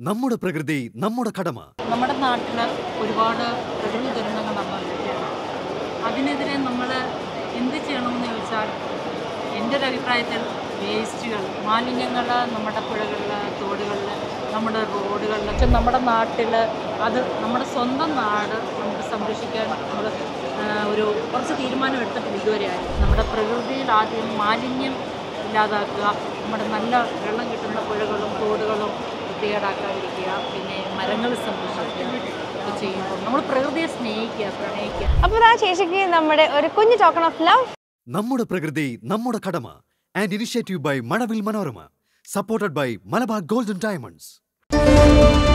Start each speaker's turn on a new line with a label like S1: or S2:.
S1: നമ്മുടെ പ്രകൃതി നമ്മുടെ കടമ
S2: നമ്മുടെ നാട്ടിൽ ഒരുപാട് പ്രകൃതി ദുരന്തങ്ങൾ നടന്നുകൊണ്ടിരിക്കുകയാണ് അതിനെതിരെ നമ്മൾ എന്ത് ചെയ്യണമെന്ന് ചോദിച്ചാൽ എൻ്റെ ഒരു അഭിപ്രായത്തിൽ വേസ്റ്റുകൾ മാലിന്യങ്ങൾ നമ്മുടെ പുഴകളിൽ തോടുകളിൽ നമ്മുടെ റോഡുകളിലൊക്കെ നമ്മുടെ നാട്ടിൽ അത് നമ്മുടെ സ്വന്തം നാട് നമുക്ക് സംരക്ഷിക്കാൻ നമ്മൾ ഒരു കുറച്ച് തീരുമാനം എടുത്തിട്ടില്ല ഇതുവരെയായി നമ്മുടെ പ്രകൃതിയിൽ ആദ്യം മാലിന്യം ഇല്ലാതാക്കുക നമ്മുടെ നല്ല വെള്ളം കിട്ടുന്ന പുഴകളും തോടുകളും വൃത്തികേടാക്കാതിരിക്കുക പിന്നെ മരങ്ങൾ സംരക്ഷിക്കുക ഒക്കെ ചെയ്യുമ്പോൾ നമ്മൾ പ്രകൃതിയെ സ്നേഹിക്കുക പ്രണയിക്കുക
S3: അപ്പോൾ ആ ചേച്ചിക്ക് നമ്മുടെ ഒരു കുഞ്ഞു ടോക്കൺ ഓഫ് ലവ്
S1: നമ്മുടെ പ്രകൃതി നമ്മുടെ കടമ ആൻഡ് ഇനിഷ്യേറ്റീവ് ബൈ മണവിൽ Manorama supported by Malabar gold and diamonds